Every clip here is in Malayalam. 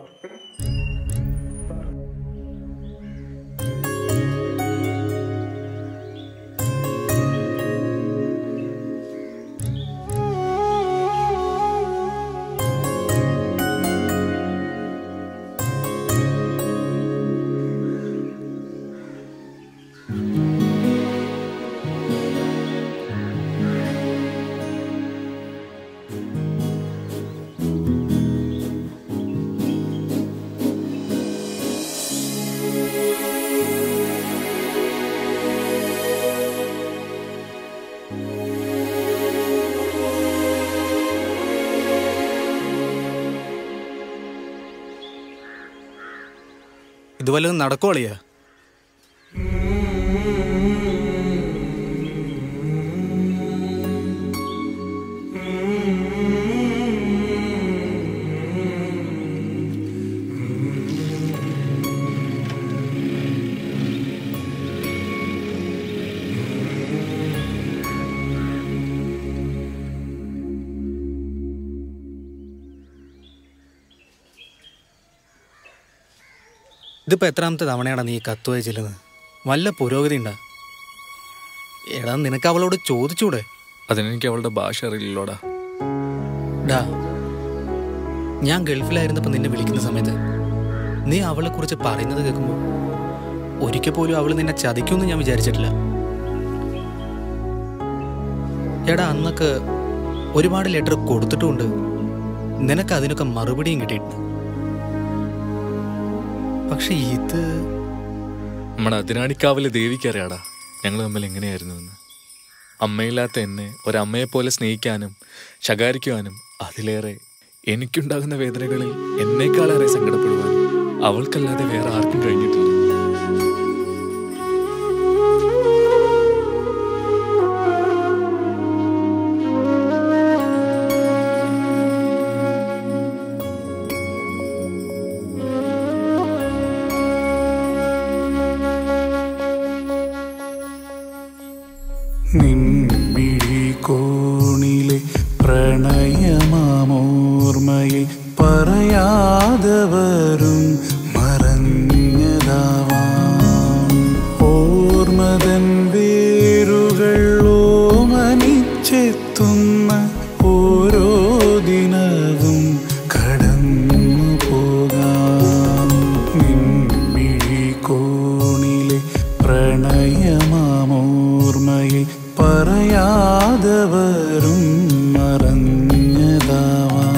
ഇത് വല്ലതും നടക്കുവളിയാ ഇതിപ്പോ എത്രാമത്തെ തവണയാടാ നീ കത്ത് വായിച്ചില്ലെന്ന് വല്ല പുരോഗതി ഉണ്ടാ എടാ നിനക്ക് അവളോട് ചോദിച്ചൂടെ അതിനെനിക്ക് അവളുടെ ഭാഷ അറിയില്ലല്ലോടാ ഡാ ഞാൻ ഗൾഫിലായിരുന്നപ്പോൾ നിന്നെ വിളിക്കുന്ന സമയത്ത് നീ അവളെ കുറിച്ച് പറയുന്നത് കേൾക്കുമ്പോൾ ഒരിക്കൽ പോലും അവൾ നിന്നെ ചതിക്കുമെന്ന് ഞാൻ വിചാരിച്ചിട്ടില്ല എടാ അന്നൊക്കെ ഒരുപാട് ലെറ്റർ കൊടുത്തിട്ടുമുണ്ട് നിനക്ക് അതിനൊക്കെ മറുപടിയും കിട്ടിയിട്ടുണ്ട് പക്ഷെ ഇത് നമ്മുടെ അതിനാടിക്കാവിലെ ദേവിക്കറിയാടാ ഞങ്ങൾ തമ്മിൽ എങ്ങനെയായിരുന്നു എന്ന് അമ്മയില്ലാത്ത എന്നെ ഒരമ്മയെ പോലെ സ്നേഹിക്കാനും ശകാരിക്കുവാനും അതിലേറെ എനിക്കുണ്ടാകുന്ന വേദനകളിൽ എന്നേക്കാളേറെ സങ്കടപ്പെടുവാനും അവൾക്കല്ലാതെ വേറെ ആർക്കും കഴിഞ്ഞിട്ടില്ല നിൻമിഴി കോണിലെ പ്രണയമാമോർമ്മയിൽ പറയാതവരും മറഞ്ഞതാവാം ഓർമ്മതൻ വേരുകൾ ഓമനിച്ചെത്തുന്ന ഓരോ ദിനവും കടന്നു പോകാം നിൻമിഴി കോണിലെ പ്രണയമാമോർമ്മയിൽ പറയാതവരും മറഞ്ഞതാവാം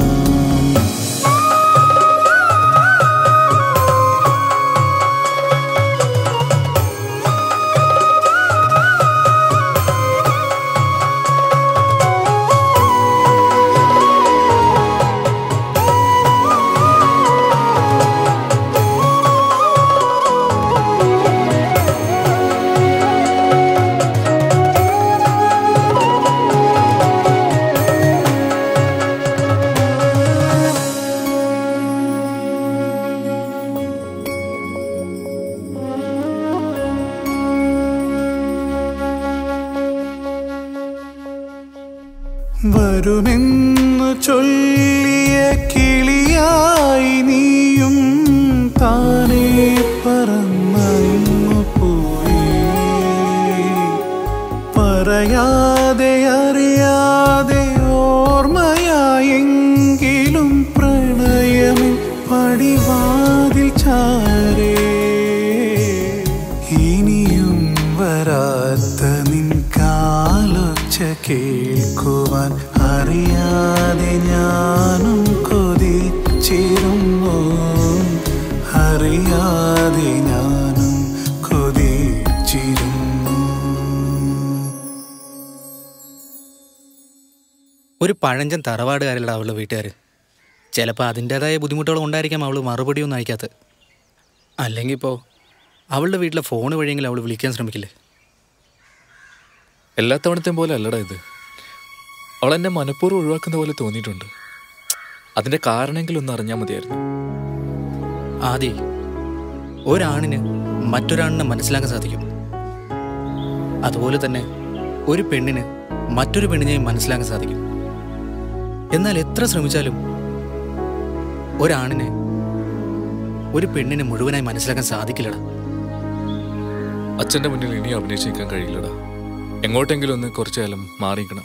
വരുമെന്നു ചൊല്ലിയ കിളിയായി നീയും താനേ പറന്നു പോയി പറയാതെ അറിയാതെ ഓർമ്മയായെങ്കിലും പ്രണയമിൻ പടിവാതിൽ ചാരേ ഇനിയും വരാത്ത നിൻ കാലൊച്ച കേൾക്കുവാൻ അറിയാതെ ഞാനും കൊതിച്ചിരുന്നു അറിയാതെ ഞാനും കൊതിച്ചിരുന്നു ഒരു പഴഞ്ചൻ തറവാടുകാരല്ല അവളുടെ വീട്ടുകാർ ചിലപ്പോൾ അതിൻ്റെതായ ബുദ്ധിമുട്ടുകൾ ഉണ്ടായിരിക്കാം അവൾ മറുപടിയൊന്നും അയക്കാത്തത് അല്ലെങ്കിൽ ഇപ്പോൾ അവളുടെ വീട്ടിലെ ഫോൺ വഴിയെങ്കിലും അവൾ വിളിക്കാൻ ശ്രമിക്കില്ലേ എല്ലാ തവണത്തെയും പോലെ അല്ലടാ ഇത് അവൾ എന്നെ മനഃപൂർവ്വം ഒഴിവാക്കുന്ന പോലെ തോന്നിയിട്ടുണ്ട് അതിന്റെ കാരണമെങ്കിലും ഒന്ന് അറിഞ്ഞാൽ മതിയായിരുന്നു ആദി ഒരാണിന് മറ്റൊരാണിനെ മനസ്സിലാക്കാൻ സാധിക്കും അതുപോലെ തന്നെ ഒരു പെണ്ണിന് മറ്റൊരു പെണ്ണിനെയും മനസ്സിലാക്കാൻ സാധിക്കും എന്നാൽ എത്ര ശ്രമിച്ചാലും ഒരാണിനെ ഒരു പെണ്ണിനെ മുഴുവനായി മനസ്സിലാക്കാൻ സാധിക്കില്ലടാ അച്ഛന്റെ മുന്നിൽ ഇനി അഭിനയിച്ച് നിൽക്കാൻ കഴിയില്ലടാ എങ്ങോട്ടെങ്കിലും ഒന്ന് കുറച്ചു കാലം മാറിക്കണം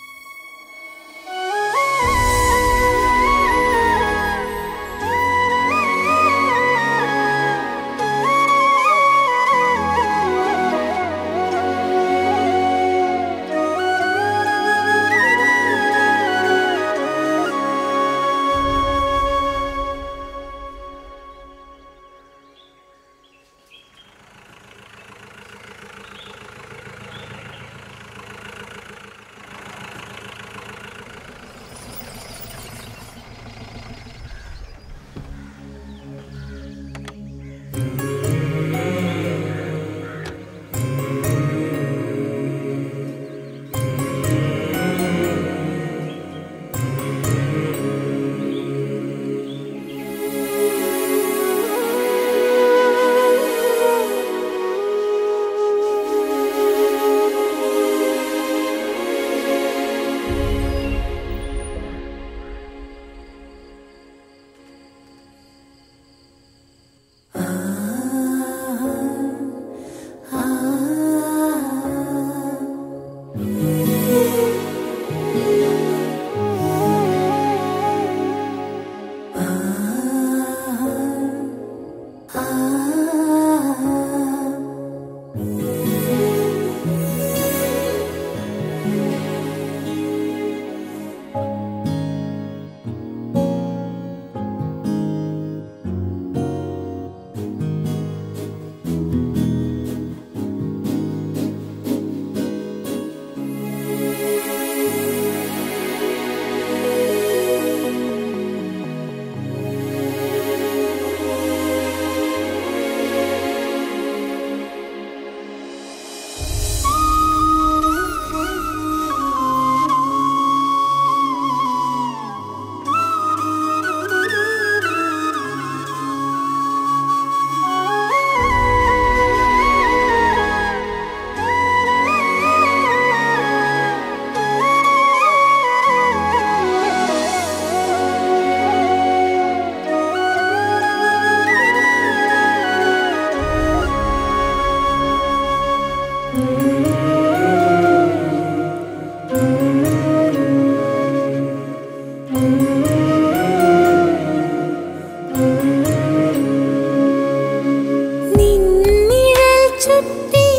നിന്നിഴൽ ചുറ്റി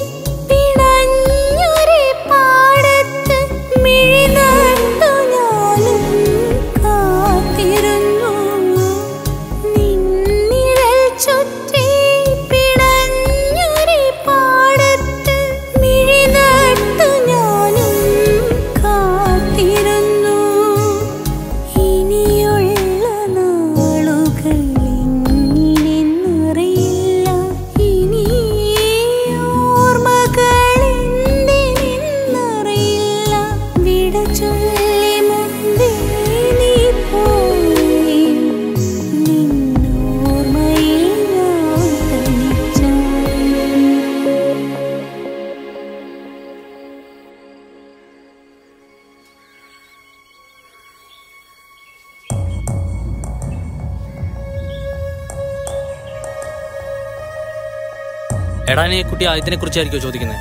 പിണഞ്ഞൊരു പാടത്ത് മിഴിനട്ടു ഞാനും കാത്തിരുന്നു നിന്നിഴൽ ചുറ്റി പിണഞ്ഞൊരു പാടത്ത് മിഴിനട്ടു ഞാനും കാത്തിരുന്നു ഇനിയുള്ള നാളുകൾ എങ്ങനെന്നറിയില്ല ഇനി ഓർമ്മകൾ എന്തിനെന്നറിയില്ല വിട ചൊല്ലി മുമ്പേ നീ പോയി നിന്നോർമ്മയിൽ ഞാൻ തനിച്ചായി എടാ നീ കുട്ടി ആദ്യത്തിനെ കുറിച്ചായിരിക്കോ ചോദിക്കുന്നത്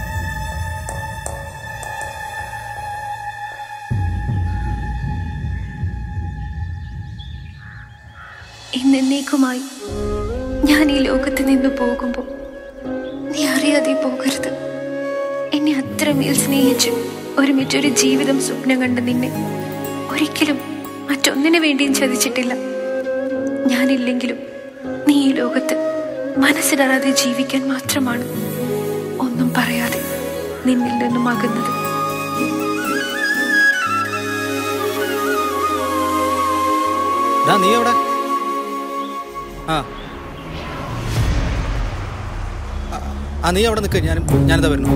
എന്നേക്കുമായി ഞാൻ ഈ ലോകത്ത് നിന്ന് പോകുമ്പോൾ നീ അറിയാതെ പോകരുത് എന്നെ അത്രമേൽ സ്നേഹിച്ച് ഒരുമിച്ചൊരു ജീവിതം സ്വപ്നം കണ്ട നിന്നെ ഒരിക്കലും മറ്റൊന്നിനു വേണ്ടിയും ചതിച്ചിട്ടില്ല ഞാനില്ലെങ്കിലും നീ ഈ ലോകത്ത് മനസ്സിലറാതെ ജീവിക്കാൻ മാത്രമാണ് ഒന്നും പറയാതെ നിന്നിൽ നിന്നും അകന്നത് ഡാ നീ എവിടെ ആ ആ, ആ നീ അവിടെ നിൽക്ക് ഞാൻ ഞാനിതാ വരുന്നു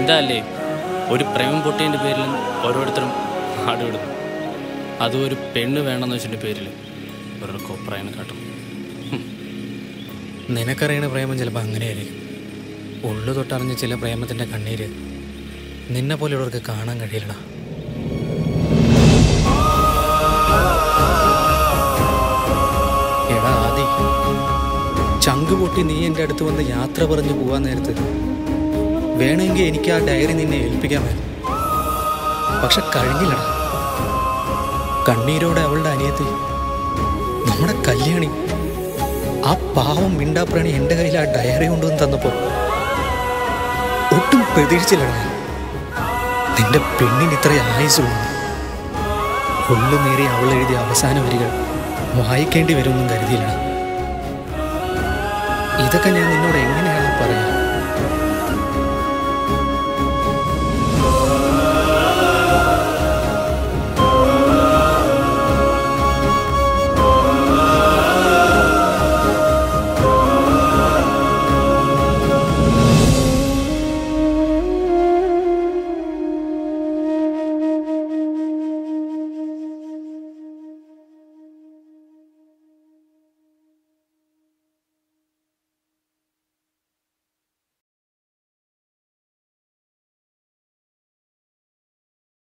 എന്താ അല്ലേ ഒരു പ്രേമം പൊട്ടിയതിൻ്റെ പേരിൽ ഓരോരുത്തരും ആടുവിടുന്നു അതും ഒരു പെണ്ണ് വേണമെന്ന് വെച്ചിട്ട് പേരിൽ ഒരു കൊപ്രായനെ കാട്ടും ഹും. നിനക്കറിയണ പ്രേമം ചിലപ്പോൾ അങ്ങനെയായിരിക്കും ഉള്ളു തൊട്ടറിഞ്ഞ ചില പ്രേമത്തിൻ്റെ കണ്ണീര് നിന്നെ പോലെയുള്ളവർക്ക് കാണാൻ കഴിയില്ലടാ എടാ ആദി ചങ്ക് പൊട്ടി നീ എൻ്റെ അടുത്ത് വന്ന് യാത്ര പറഞ്ഞു പോവാൻ നേരത്ത് വേണമെങ്കിൽ എനിക്ക് ആ ഡയറി നിന്നെ ഏൽപ്പിക്കാമായിരുന്നു പക്ഷെ കഴിഞ്ഞില്ലടാ കണ്ണീരോടെ അവളുടെ അനിയത്തി നമ്മുടെ കല്യാണി ആ പാവം മിണ്ടാപ്രാണി എൻ്റെ കയ്യിൽ ആ ഡയറി കൊണ്ടുവന്ന് തന്നപ്പോൾ ഒട്ടും പ്രതീക്ഷിച്ചില്ലടാ ഞാൻ. നിന്റെ പെണ്ണിന് ഇത്ര ആയുസുള്ളൂ ഉള്ളു നേറി അവൾ എഴുതിയ അവസാന വരികൾ വായിക്കേണ്ടി വരുമെന്നും കരുതിയില്ലടാ ഇതൊക്കെ ഞാൻ നിന്നോട് എങ്ങനെ